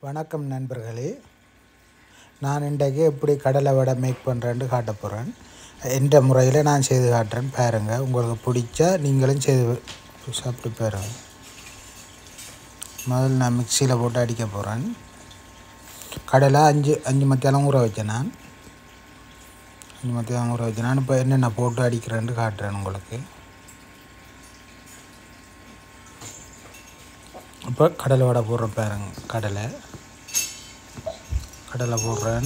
வணக்கம் நண்பர்களே நான் இன்றைக்கு எப்படி கடலை வடை மேக் பண்ணுறேன்னு காட்ட போகிறேன் எந்த முறையில் நான் செய்து காட்டுறேன் பாருங்கள் உங்களுக்கு பிடிச்சா நீங்களும் செய்து சாப்பிட்டு பாருங்க முதல்ல நான் மிக்சியில் போட்டு அடிக்க போகிறேன் கடலை அஞ்சு அஞ்சு மத்தியாலம் ஊற வச்சேன் நான் அஞ்சு மத்தியாலம் ஊற வச்சேன் நான் இப்போ என்னென்ன போட்டு அடிக்கிறேன்னு காட்டுறேன் உங்களுக்கு இப்போ கடலை வடை போடுறேன் பாருங்க கடலை கடலை போடுறேன்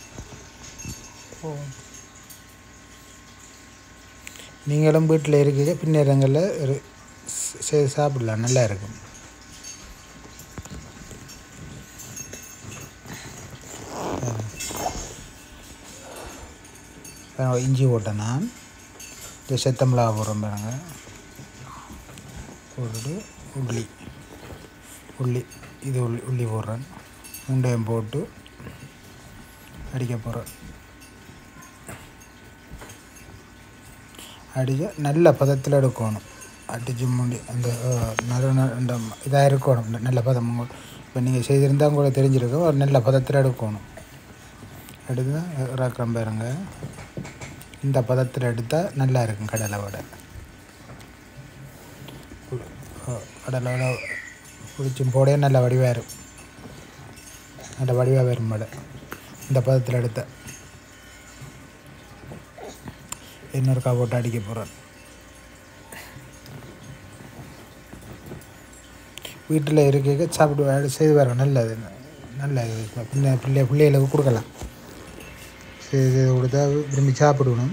நீங்களும் வீட்டில் இருக்க பின்னேரங்களில் இரு- செ- செய்து சாப்பிடலாம் நல்லா இருக்கும் பாருங்க, இஞ்சி போட்டேன் நான் இது செத்தமிளகா போடுறேன் பாருங்க போட்டுட்டு உள்ளி உள்ளி இது உள்ளி உள்ளி போடுறேன் வெங்காயம் போட்டு அடிக்க போகிறேன் அடிக்க நல்ல பதத்தில் எடுக்கணும் அடிச்சு முடி அந்த அஹ், நறு நறு- இந்த இதாக இருக்கணும் இந்த நல்ல பதம் இப்போ நீங்கள் செய்திருந்தால் கூட தெரிஞ்சிருக்கும் ஒரு நல்ல பதத்தில் எடுக்கணும் எடுத்து இறக்கம் பாருங்க இந்த பதத்தில் எடுத்தால் நல்லா இருக்கும் கடலை வடை அஹ், கடலை வடை பிடிச்சும் போடே நல்ல வடிவாக இருக்கும் நல்ல வடிவாக வரும் வடை இந்த பதத்தில் எடுத்த இன்னொருக்கா போட்டு அடிக்க போகிறேன் வீட்டில் இருக்க சாப்பிட்டு செய்து வரோம் நல்லது நல்லது பின்ன பிள்ளை பிள்ளைகளுக்கு கொடுக்கலாம் செய்து செய்து கொடுத்தா விரும்பி சாப்பிடணும்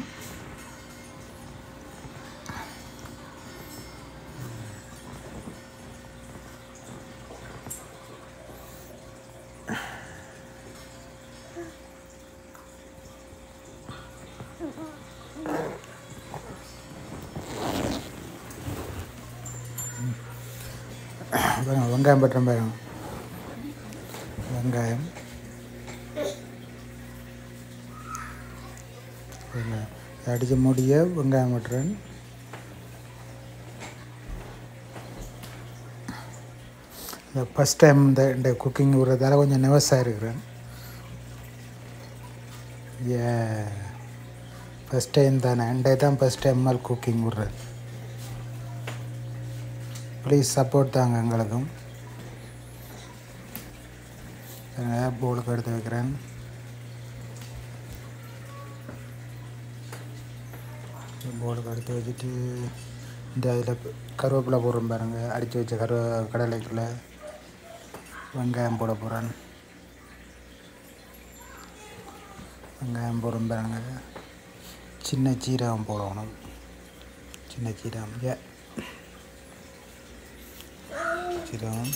பாருங்க வெங்காயம் பட்டுறேன் பாருங்க வெங்காயம் வெங்காயம் அடித்த மூடிய வெங்காயம் பட்டுறேன் இந்த ஃபஸ்ட் டைம் இந்த இந்த குக்கிங் விடுறதால கொஞ்சம் நெவஸாக இருக்கிறேன் ஏ ஃபஸ்ட் டைம் தானே இன்றைய தான் ஃபஸ்ட் டைம் மேல் குக்கிங் விடுறேன் ப்ளீஸ் சப்போர்ட் தாங்க எங்களுக்கும் போலுக்கு எடுத்து வைக்கிறேன் போலுக்கு எடுத்து வச்சுட்டு இந்த இதில் கருவேப்பிலை போடுறோம் பாருங்க அடித்து வச்ச கரு கடலைக்குள்ளே வெங்காயம் போட போகிறேன் வெங்காயம் போடுறோம் பாருங்க சின்ன சீரகம் போடணும் சின்ன சீரகம் ஏ சீரகம்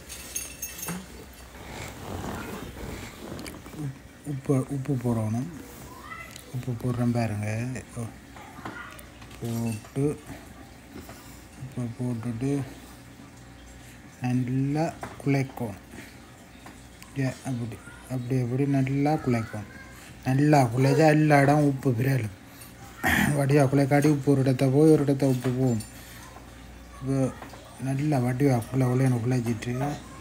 உப்பு உப்பு போடணும் உப்பு போடுறேன் பாருங்க ஓ. போட்டு உப்பு போட்டுட்டு நல்லா குழைக்கணும் ஏ அப்படி அப்படி அப்படி நல்லா குழைக்கணும் நல்லா குழைச்சா எல்லா இடம் உப்பு பிறலும் வடிவா குழைக்காட்டி உப்பு ஒரு இடத்த போய் ஒரு இடத்த உப்பு போகும் இப்போ நல்லா வடிவா குள்ள குள்ளையனை குழைச்சிட்டு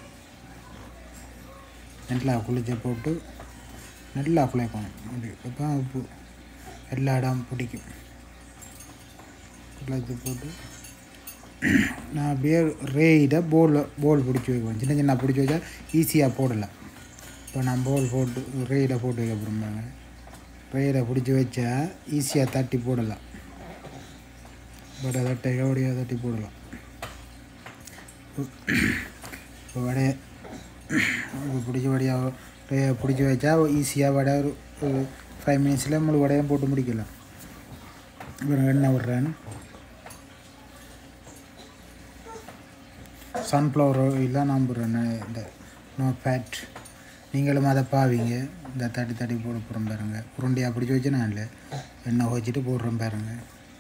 நல்லா குளிச்ச போட்டு நல்லா குழைக்கணும் அப்படி அப்போ உப்பு எல்லா இடம் பிடிக்கும் குழைச்சி போட்டு நான் அப்படியே ரேயிட போல் போல் பிடிச்சி வைக்குவேன் சின்ன சின்ன பிடிச்சி வச்சா ஈஸியாக போடலாம் இப்போ நான் போல் போட்டு ரேயிட போட்டு வைக்க போகிறோம்பாங்க ரேயிட பிடிச்சி வச்சா ஈஸியாக தட்டி போடலாம் வடை தட்டை வடியாக தட்டி போடலாம் இப்போ வடையை இப்போ பிடிச்ச வடையாக வடையை பிடிச்சி வச்சா ஈஸியாக வடை ஒரு ஒரு ஃபைவ் மினிட்ஸில் முழு வடையும் போட்டு முடிக்கலாம் அப்புறம் எண்ணெய் விட்றேன் சன்ஃப்ளவர் ஆயிலாம் நான் போடுறேன் இந்த நோ ஃபேட் நீங்களும் அதை பாவீங்க இந்த தட்டி தட்டி போட போகிறோம் பாருங்க உருண்டையாக பிடிச்சி வச்சு நான் இல்லை எண்ணெய் வச்சுட்டு போடுறோம் பாருங்க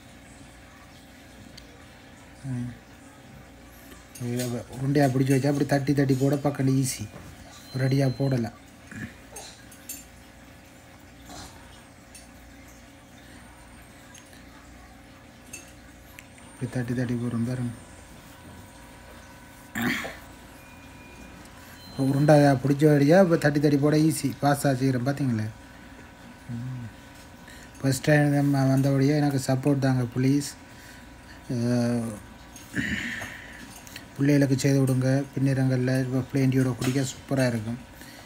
ம். இது அப்ப உருண்டையாக பிடிச்சி வச்சா அப்படி தட்டி தட்டி போட பக்கம் ஈஸி ரெடியாக போடலாம் இப்படி தட்டி தட்டி போடுறோம் பாருங்க உருண்டையாக பிடிச்ச வழியாக இப்போ தட்டி தட்டி போட ஈஸி பாஸ்தா செய்கிறேன் பார்த்தீங்களே ஃபஸ்ட் டைம் வந்தபடியாக எனக்கு சப்போர்ட் தாங்க ப்ளீஸ் பிள்ளைகளுக்கு செய்து விடுங்க பின்னிறங்களில் இப்போ பிளேண்டியோட குடிக்க சூப்பராக இருக்கும்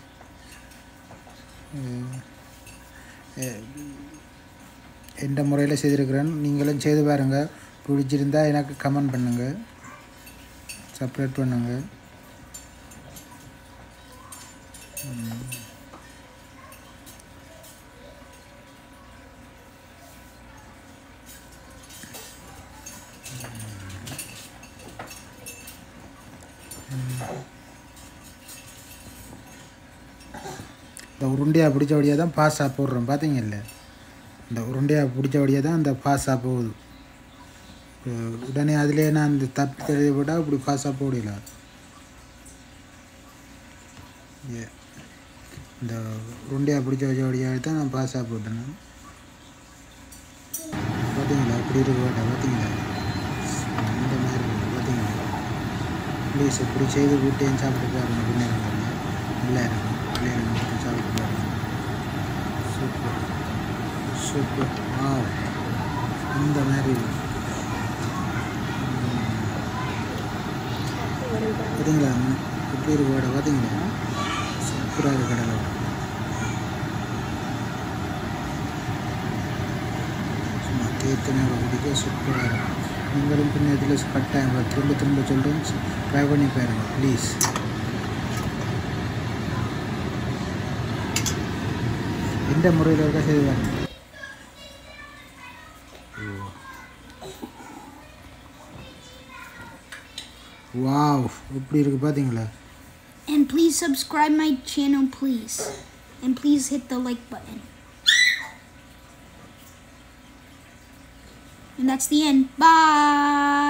எந்த முறையில் செய்திருக்கிறேன் நீங்களும் செய்து பாருங்கள் பிடிச்சிருந்தா எனக்கு கமெண்ட் பண்ணுங்கள் சப்ரேட் பண்ணுங்கள் இந்த உருண்டையாக பிடிச்ச வழியாக தான் பாஸாக போடுறோம் பார்த்தீங்கல்ல இந்த உருண்டையாக பிடிச்ச வழியாக தான் அந்த பாஸாக போகுது இப்போ உடனே அதிலே நான் அந்த தப்பி தடவி போட்டால் இப்படி பாஸாக போடல ஏ இந்த உருண்டையாக பிடிச்ச வச்ச வழியாக தான் நான் பாஸாக போட்டேன் நான். பார்த்தீங்களா இப்படி இருக்கு வேட்டை பார்த்தீங்களா இந்த மாதிரி இருக்கு பார்த்தீங்களா ப்ளீஸ் இப்படி செய்து வீட்டையும் சாப்பிட்டு பாருங்க பின்னேறங்க நல்லா இருக்கும் பிள்ளைகளை மட்டும் சாப்பிட்டு பாருங்க சூப்பர் சூப்பர் ஆ இந்த மாதிரி இருக்கு. பார்த்தீங்களா இப்படி இருக்கு வேடை பார்த்தீங்களா சூப்பராக இருக்கு கடலை சும்மா தேத்தனோட குடிக்க சூப்பராக இருக்கும் நீங்களும் பின்ன இதில் கட்டாயம் திரும்ப திரும்ப சொல்கிறேன் ட்ரை பண்ணி பாருங்க ப்ளீஸ் எந்த முறையில் இருக்கா செய்து பாருங்க வாவ் எப்படி இருக்கு பார்த்தீங்களா And please subscribe my channel, please. And please hit the like button. And that's the end. Bye.